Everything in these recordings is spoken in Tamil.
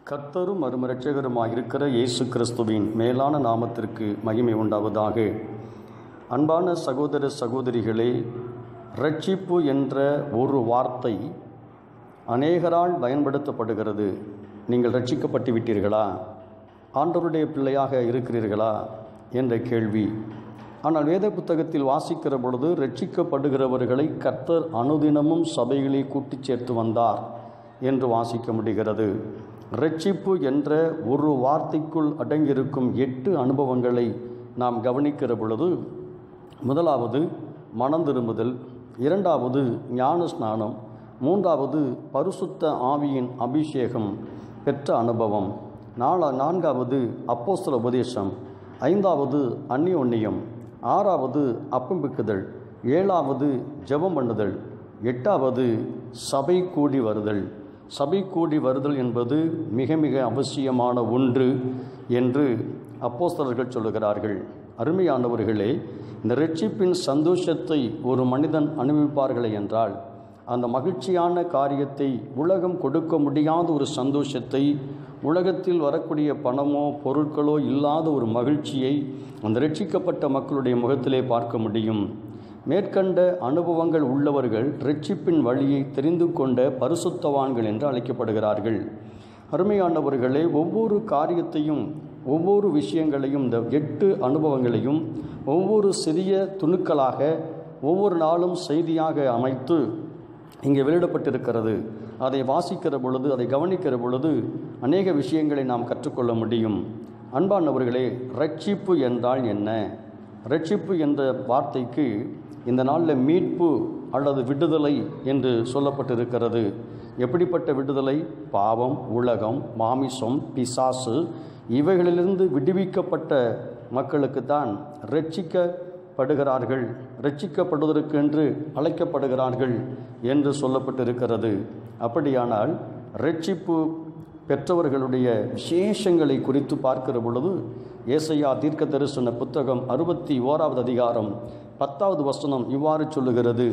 கர்த்தரும் மறுமரட்சகருமாய் இருக்கிற இயேசு கிறிஸ்துவின் மேலான நாமத்திற்கு மகிமை உண்டாவதாக அன்பான சகோதர சகோதரிகளே ரட்சிப்பு என்ற ஒரு வார்த்தை அநேகரால் பயன்படுத்தப்படுகிறது நீங்கள் ரட்சிக்கப்பட்டு விட்டீர்களா ஆண்டவருடைய பிள்ளையாக இருக்கிறீர்களா என்ற கேள்வி ஆனால் வேத புத்தகத்தில் வாசிக்கிற பொழுது ரட்சிக்கப்படுகிறவர்களை கர்த்தர் அனுதினமும் சபைகளை கூட்டிச் சேர்த்து வந்தார் என்று வாசிக்க முடிகிறது ரட்சிப்பு என்ற ஒரு வார்த்தைக்குள் அடங்கியிருக்கும் எட்டு அனுபவங்களை நாம் கவனிக்கிற பொழுது முதலாவது மனம் திரும்புதல் இரண்டாவது ஞான ஸ்நானம் மூன்றாவது பரிசுத்த ஆவியின் அபிஷேகம் பெற்ற அனுபவம் நாலா நான்காவது அப்போஸ்தல உபதேசம் ஐந்தாவது அந்நியோன்னியம் ஆறாவது அப்பம்பிக்குதல் ஏழாவது ஜெபம் பண்ணுதல் எட்டாவது சபை கூடி வருதல் சபை கூடி வருதல் என்பது மிக மிக அவசியமான ஒன்று என்று அப்போஸ்தலர்கள் சொல்லுகிறார்கள் அருமையானவர்களே இந்த ரட்சிப்பின் சந்தோஷத்தை ஒரு மனிதன் அனுபவிப்பார்களே என்றால் அந்த மகிழ்ச்சியான காரியத்தை உலகம் கொடுக்க முடியாத ஒரு சந்தோஷத்தை உலகத்தில் வரக்கூடிய பணமோ பொருட்களோ இல்லாத ஒரு மகிழ்ச்சியை அந்த ரட்சிக்கப்பட்ட மக்களுடைய முகத்திலே பார்க்க முடியும் மேற்கண்ட அனுபவங்கள் உள்ளவர்கள் ரட்சிப்பின் வழியை தெரிந்து கொண்ட பரிசுத்தவான்கள் என்று அழைக்கப்படுகிறார்கள் அருமையானவர்களே ஒவ்வொரு காரியத்தையும் ஒவ்வொரு விஷயங்களையும் இந்த எட்டு அனுபவங்களையும் ஒவ்வொரு சிறிய துணுக்களாக ஒவ்வொரு நாளும் செய்தியாக அமைத்து இங்கே வெளியிடப்பட்டிருக்கிறது அதை வாசிக்கிற பொழுது அதை கவனிக்கிற பொழுது அநேக விஷயங்களை நாம் கற்றுக்கொள்ள முடியும் அன்பானவர்களே ரட்சிப்பு என்றால் என்ன ரட்சிப்பு என்ற வார்த்தைக்கு இந்த நாளில் மீட்பு அல்லது விடுதலை என்று சொல்லப்பட்டிருக்கிறது எப்படிப்பட்ட விடுதலை பாவம் உலகம் மாமிசம் பிசாசு இவைகளிலிருந்து விடுவிக்கப்பட்ட மக்களுக்கு தான் ரட்சிக்கப்படுகிறார்கள் ரட்சிக்கப்படுவதற்கு என்று அழைக்கப்படுகிறார்கள் என்று சொல்லப்பட்டிருக்கிறது அப்படியானால் ரட்சிப்பு பெற்றவர்களுடைய விசேஷங்களை குறித்து பார்க்கிற பொழுது ஏசையா தீர்க்க தரிசன புத்தகம் அறுபத்தி ஓராவது அதிகாரம் பத்தாவது வசனம் இவ்வாறு சொல்லுகிறது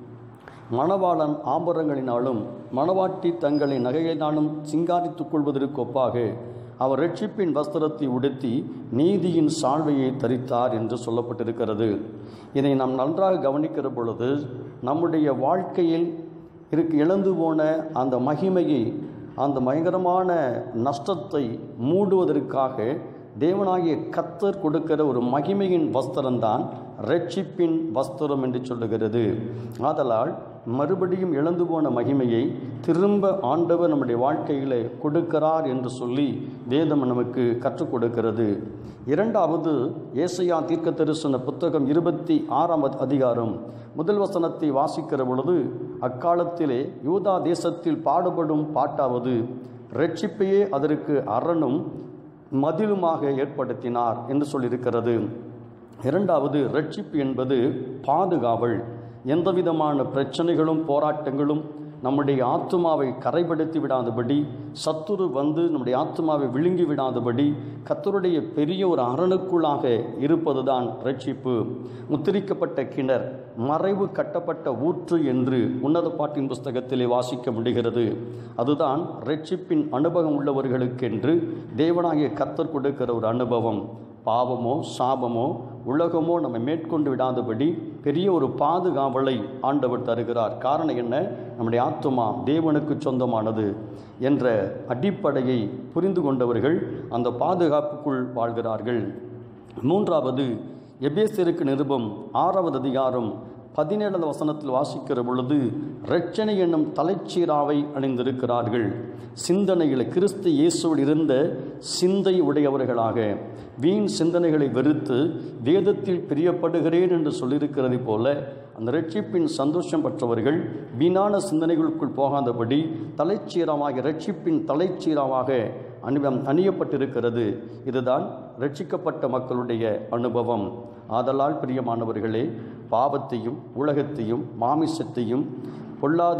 மணவாளன் ஆபரங்களினாலும் மணவாட்டி தங்களை நகையினாலும் சிங்காரித்துக் கொள்வதற்கு ஒப்பாக அவர் ரட்சிப்பின் வஸ்திரத்தை உடுத்தி நீதியின் சால்வையை தரித்தார் என்று சொல்லப்பட்டிருக்கிறது இதை நாம் நன்றாக கவனிக்கிற பொழுது நம்முடைய வாழ்க்கையில் இருக்கு இழந்து போன அந்த மகிமையை அந்த பயங்கரமான நஷ்டத்தை மூடுவதற்காக தேவனாகிய கத்தர் கொடுக்கிற ஒரு மகிமையின் வஸ்திரம்தான் ரட்சிப்பின் வஸ்திரம் என்று சொல்லுகிறது ஆதலால் மறுபடியும் இழந்து போன மகிமையை திரும்ப ஆண்டவர் நம்முடைய வாழ்க்கையில் கொடுக்கிறார் என்று சொல்லி வேதம் நமக்கு கற்றுக் கொடுக்கிறது இரண்டாவது ஏசையா தீர்க்க தரிசன புத்தகம் இருபத்தி ஆறாம் அதிகாரம் முதல் வசனத்தை வாசிக்கிற பொழுது அக்காலத்திலே யூதா தேசத்தில் பாடுபடும் பாட்டாவது ரட்சிப்பையே அதற்கு அரணும் மதிலுமாக ஏற்படுத்தினார் என்று சொல்லியிருக்கிறது இரண்டாவது ரட்சிப்பு என்பது பாதுகாவல் எந்தவிதமான பிரச்சனைகளும் போராட்டங்களும் நம்முடைய ஆத்மாவை கரைப்படுத்தி விடாதபடி சத்துரு வந்து நம்முடைய ஆத்மாவை விழுங்கி விடாதபடி கத்தருடைய பெரிய ஒரு அரணுக்குள்ளாக இருப்பதுதான் ரட்சிப்பு முத்திரிக்கப்பட்ட கிணர் மறைவு கட்டப்பட்ட ஊற்று என்று உன்னத பாட்டின் புஸ்தகத்திலே வாசிக்க முடிகிறது அதுதான் ரட்சிப்பின் அனுபவம் உள்ளவர்களுக்கென்று தேவனாகிய கத்தர் கொடுக்கிற ஒரு அனுபவம் பாவமோ சாபமோ உலகமோ நம்மை மேற்கொண்டு விடாதபடி பெரிய ஒரு பாதுகாவலை ஆண்டவர் தருகிறார் காரணம் என்ன நம்முடைய ஆத்துமா தேவனுக்கு சொந்தமானது என்ற அடிப்படையை புரிந்து கொண்டவர்கள் அந்த பாதுகாப்புக்குள் வாழ்கிறார்கள் மூன்றாவது எபேசியருக்கு நிருபம் ஆறாவது அதிகாரம் பதினேழாவது வசனத்தில் வாசிக்கிற பொழுது ரட்சணை என்னும் தலைச்சீராவை அணிந்திருக்கிறார்கள் சிந்தனைகளை கிறிஸ்து இயேசுவில் இருந்த சிந்தை உடையவர்களாக வீண் சிந்தனைகளை வெறுத்து வேதத்தில் பிரியப்படுகிறேன் என்று சொல்லியிருக்கிறது போல அந்த ரட்சிப்பின் சந்தோஷம் பெற்றவர்கள் வீணான சிந்தனைகளுக்குள் போகாதபடி தலைச்சீராவாக ரட்சிப்பின் தலைச்சீராவாக அணிவம் அணியப்பட்டிருக்கிறது இதுதான் ரட்சிக்கப்பட்ட மக்களுடைய அனுபவம் ஆதலால் பிரியமானவர்களே பாவத்தையும் உலகத்தையும் மாமிசத்தையும் பொல்லாத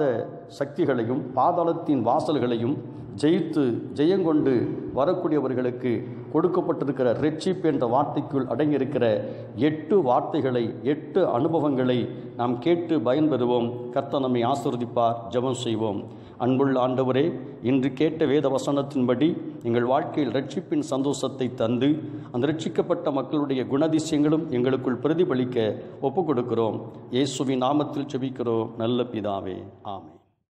சக்திகளையும் பாதாளத்தின் வாசல்களையும் ஜெயித்து ஜெயங்கொண்டு வரக்கூடியவர்களுக்கு கொடுக்கப்பட்டிருக்கிற ரெச்சிப் என்ற வார்த்தைக்குள் அடங்கியிருக்கிற எட்டு வார்த்தைகளை எட்டு அனுபவங்களை நாம் கேட்டு பயன்பெறுவோம் கர்த்தர் நம்மை ஆசிர்வதிப்பார் ஜெபம் செய்வோம் அன்புள்ள ஆண்டவரே இன்று கேட்ட வேத வசனத்தின்படி எங்கள் வாழ்க்கையில் ரட்சிப்பின் சந்தோஷத்தை தந்து அந்த ரட்சிக்கப்பட்ட மக்களுடைய குணதிசயங்களும் எங்களுக்குள் பிரதிபலிக்க ஒப்புக் கொடுக்கிறோம் இயேசுவின் நாமத்தில் செபிக்கிறோம் நல்ல பிதாவே ஆமென்